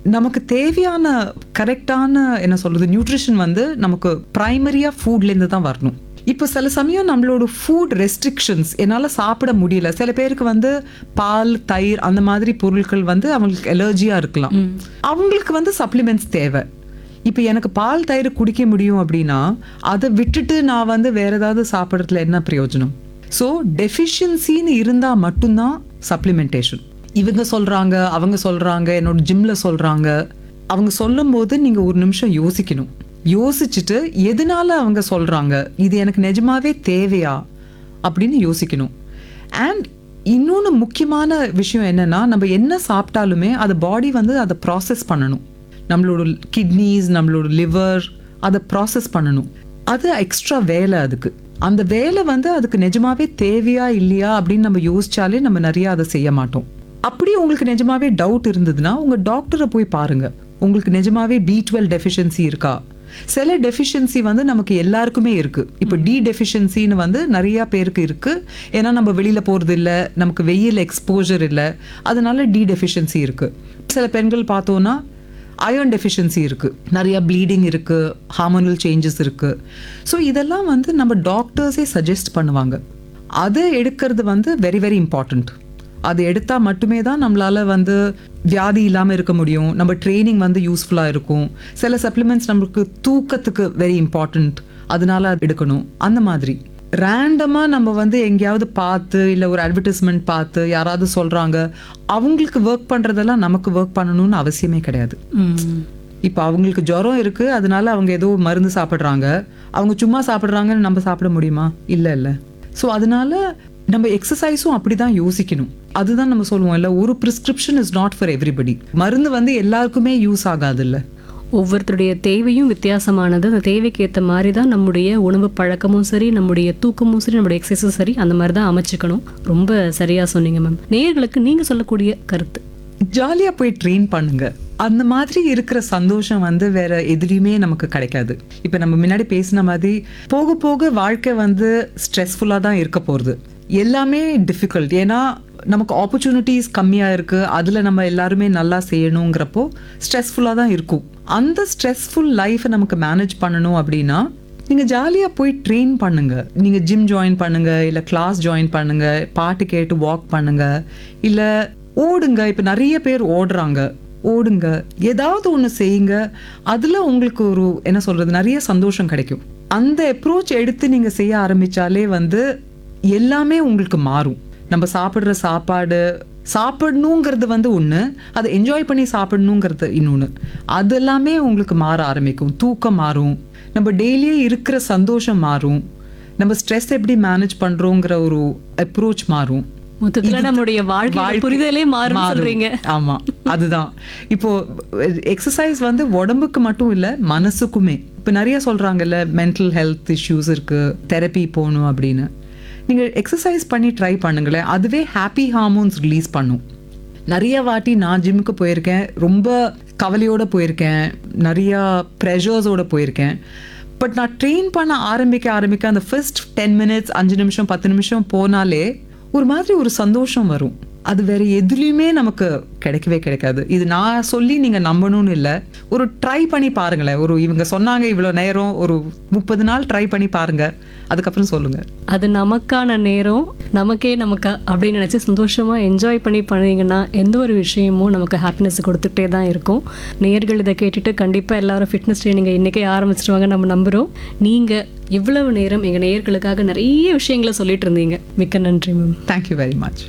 நமக்கு தேவையான கரெக்டான என்ன சொல்றது நியூட்ரிஷன் வந்து நமக்கு பிரைமரியா ஃபுட்லேருந்து தான் வரணும் இப்போ சில சமயம் நம்மளோட ஃபுட் ரெஸ்ட்ரிக்ஷன்ஸ் என்னால் சாப்பிட முடியல சில பேருக்கு வந்து பால் தயிர் அந்த மாதிரி பொருட்கள் வந்து அவங்களுக்கு எலர்ஜியாக இருக்கலாம் அவங்களுக்கு வந்து சப்ளிமெண்ட்ஸ் தேவை இப்போ எனக்கு பால் தயிர் குடிக்க முடியும் அப்படின்னா அதை விட்டுட்டு நான் வந்து வேற ஏதாவது சாப்பிட்றதுல என்ன பிரயோஜனம் ஸோ டெஃபிஷியன்சின்னு இருந்தால் மட்டும்தான் சப்ளிமெண்டேஷன் இவங்க சொல்கிறாங்க அவங்க சொல்கிறாங்க என்னோட ஜிம்மில் சொல்கிறாங்க அவங்க சொல்லும்போது நீங்கள் ஒரு நிமிஷம் யோசிக்கணும் யோசிச்சுட்டு எதனால அவங்க சொல்கிறாங்க இது எனக்கு நிஜமாவே தேவையா அப்படின்னு யோசிக்கணும் அண்ட் இன்னொன்று முக்கியமான விஷயம் என்னன்னா நம்ம என்ன சாப்பிட்டாலுமே அது பாடி வந்து அதை ப்ராசஸ் பண்ணணும் நம்மளோட கிட்னிஸ் நம்மளோட லிவர் அதை ப்ராசஸ் பண்ணணும் அது எக்ஸ்ட்ரா வேலை அதுக்கு அந்த வேலை வந்து அதுக்கு நிஜமாவே தேவையா இல்லையா அப்படின்னு நம்ம யோசிச்சாலே நம்ம நிறைய அதை செய்ய மாட்டோம் அப்படி உங்களுக்கு நிஜமாவே டவுட் இருந்ததுன்னா உங்க டாக்டரை போய் பாருங்க உங்களுக்கு நிஜமாவே பி டுவெல் டெஃபிஷியன்சி இருக்கா சில டெஃபிஷியன்சி வந்து நமக்கு எல்லாருக்குமே இருக்கு இப்போ டி டெஃபிஷியன்சின்னு வந்து நிறைய பேருக்கு இருக்கு ஏன்னா நம்ம வெளியில போறது இல்ல நமக்கு வெயில் எக்ஸ்போஜர் இல்லை அதனால டி டெஃபிஷியன்சி இருக்கு சில பெண்கள் பார்த்தோன்னா அயர்ன் டெஃபிஷியன்சி இருக்கு நிறைய ப்ளீடிங் இருக்கு ஹார்மோனல் சேஞ்சஸ் இருக்கு ஸோ இதெல்லாம் வந்து நம்ம டாக்டர்ஸே சஜஸ்ட் பண்ணுவாங்க அதை எடுக்கிறது வந்து வெரி வெரி இம்பார்ட்டண்ட் அது எடுத்தால் மட்டுமே தான் நம்மளால வந்து வியாதி இல்லாமல் இருக்க முடியும் நம்ம ட்ரைனிங் வந்து யூஸ்ஃபுல்லாக இருக்கும் சில சப்ளிமெண்ட்ஸ் நம்மளுக்கு தூக்கத்துக்கு வெரி இம்பார்ட்டண்ட் அதனால அது எடுக்கணும் அந்த மாதிரி ரேண்டமாக நம்ம வந்து எங்கேயாவது பார்த்து இல்லை ஒரு அட்வர்டைஸ்மெண்ட் பார்த்து யாராவது சொல்கிறாங்க அவங்களுக்கு ஒர்க் பண்ணுறதெல்லாம் நமக்கு ஒர்க் பண்ணணும்னு அவசியமே கிடையாது ம். இப்போ அவங்களுக்கு ஜுரம் இருக்கு அதனால அவங்க ஏதோ மருந்து சாப்பிட்றாங்க அவங்க சும்மா சாப்பிட்றாங்கன்னு நம்ம சாப்பிட முடியுமா இல்லை இல்லை ஸோ அதனால நம்ம எக்ஸசைஸும் அப்படி தான் யோசிக்கணும் அதுதான் நம்ம சொல்லுவோம் இல்லை ஒரு prescription is not for everybody மருந்து வந்து எல்லாருக்குமே யூஸ் ஆகாது இல்லை ஒவ்வொருத்தருடைய தேவையும் வித்தியாசமானது அந்த தேவைக்கு ஏற்ற மாதிரி தான் நம்முடைய உணவு பழக்கமும் சரி நம்முடைய தூக்கமும் சரி நம்முடைய எக்ஸசைஸும் சரி அந்த மாதிரி தான் அமைச்சுக்கணும் ரொம்ப சரியா சொன்னீங்க மேம் நேயர்களுக்கு நீங்க சொல்லக்கூடிய கருத்து ஜாலியாக போய் ட்ரெயின் பண்ணுங்க அந்த மாதிரி இருக்கிற சந்தோஷம் வந்து வேற எதுலேயுமே நமக்கு கிடைக்காது இப்போ நம்ம முன்னாடி பேசின மாதிரி போக போக வாழ்க்கை வந்து ஸ்ட்ரெஸ்ஃபுல்லாக தான் இருக்க போகிறது எல்லாமே டிஃபிகல்ட் ஏன்னா நமக்கு ஆப்பர்ச்சுனிட்டிஸ் கம்மியாக இருக்குது அதில் நம்ம எல்லாருமே நல்லா செய்யணுங்கிறப்போ ஸ்ட்ரெஸ்ஃபுல்லாக தான் இருக்கும் அந்த ஸ்ட்ரெஸ்ஃபுல் லைஃப்பை நமக்கு மேனேஜ் பண்ணணும் அப்படின்னா நீங்கள் ஜாலியாக போய் ட்ரெயின் பண்ணுங்க நீங்கள் ஜிம் ஜாயின் பண்ணுங்க இல்லை கிளாஸ் ஜாயின் பண்ணுங்க பாட்டு கேட்டு வாக் பண்ணுங்க இல்லை ஓடுங்க இப்போ நிறைய பேர் ஓடுறாங்க ஓடுங்க ஏதாவது ஒன்று செய்யுங்க அதில் உங்களுக்கு ஒரு என்ன சொல்கிறது நிறைய சந்தோஷம் கிடைக்கும் அந்த அப்ரோச் எடுத்து நீங்கள் செய்ய ஆரம்பித்தாலே வந்து எல்லாமே உங்களுக்கு மாறும் நம்ம சாப்பிட்ற சாப்பாடு சாப்பிடணுங்கிறது வந்து ஒன்று அதை என்ஜாய் பண்ணி சாப்பிடணுங்கிறது இன்னொன்று அது எல்லாமே உங்களுக்கு மாற ஆரம்பிக்கும் தூக்கம் மாறும் நம்ம டெய்லியே இருக்கிற சந்தோஷம் மாறும் நம்ம ஸ்ட்ரெஸ் எப்படி மேனேஜ் பண்ணுறோங்கிற ஒரு அப்ரோச் மாறும் மொத்தத்துல நம்முடைய வாழ்க்கை வாழ்க்கை புரிதலே மாறும் சொல்றீங்க ஆமா அதுதான் இப்போ எக்ஸசைஸ் வந்து உடம்புக்கு மட்டும் இல்ல மனசுக்குமே இப்போ நிறைய சொல்றாங்கல்ல மென்டல் ஹெல்த் இஷ்யூஸ் இருக்கு தெரப்பி போகணும் அப்படின்னு நீங்க எக்ஸசைஸ் பண்ணி ட்ரை பண்ணுங்களேன் அதுவே ஹாப்பி ஹார்மோன்ஸ் ரிலீஸ் பண்ணும் நிறைய வாட்டி நான் ஜிம்முக்கு போயிருக்கேன் ரொம்ப கவலையோட போயிருக்கேன் நிறைய ப்ரெஷர்ஸோட போயிருக்கேன் பட் நான் ட்ரெயின் பண்ண ஆரம்பிக்க ஆரம்பிக்க அந்த ஃபர்ஸ்ட் டென் மினிட்ஸ் அஞ்சு நிமிஷம் பத்து நிமிஷம் போனாலே ஒரு மாதிரி ஒரு சந்தோஷம் வரும் அது வேற எதுலேயுமே நமக்கு கிடைக்கவே கிடைக்காது இது நான் சொல்லி நீங்க நம்பணும்னு இல்லை ஒரு ட்ரை பண்ணி பாருங்களேன் ஒரு இவங்க சொன்னாங்க இவ்வளோ நேரம் ஒரு முப்பது நாள் ட்ரை பண்ணி பாருங்க அதுக்கப்புறம் சொல்லுங்க அது நமக்கான நேரம் நமக்கே நமக்கு அப்படின்னு நினச்சி சந்தோஷமா என்ஜாய் பண்ணி பண்ணீங்கன்னா எந்த ஒரு விஷயமும் நமக்கு ஹாப்பினஸ் கொடுத்துட்டே தான் இருக்கும் நேர்கள் இதை கேட்டுட்டு கண்டிப்பாக எல்லாரும் ஃபிட்னஸ் ட்ரைனிங்கை இன்றைக்கே ஆரம்பிச்சிருவாங்க நம்ம நம்புகிறோம் நீங்கள் இவ்வளவு நேரம் எங்கள் நேயர்களுக்காக நிறைய விஷயங்களை சொல்லிட்டு இருந்தீங்க மிக்க நன்றி மேம் தேங்க்யூ வெரி மச்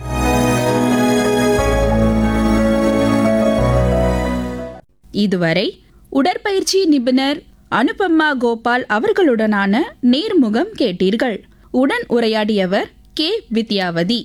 இதுவரை உடற்பயிற்சி நிபுணர் அனுபமா கோபால் அவர்களுடனான நேர்முகம் கேட்டீர்கள் உடன் உரையாடியவர் கே வித்யாவதி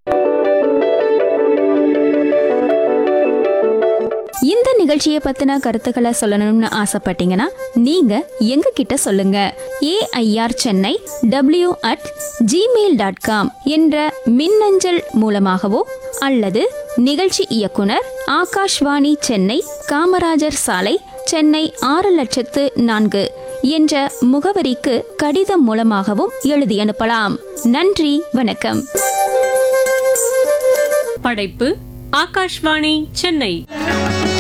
இந்த நிகழ்ச்சியை பத்தின கருத்துக்களை சொல்லணும்னு ஆசைப்பட்டீங்கன்னா நீங்க எங்க கிட்ட சொல்லுங்க AIR Chennai W at Gmail dot com என்ற மின்னஞ்சல் மூலமாகவோ அல்லது நிகழ்ச்சி இயக்குனர் ஆகாஷ்வாணி சென்னை காமராஜர் சாலை சென்னை ஆறு லட்சத்து நான்கு என்ற முகவரிக்கு கடிதம் மூலமாகவும் எழுதி அனுப்பலாம் நன்றி வணக்கம் படைப்பு ஆகாஷ்வாணி சென்னை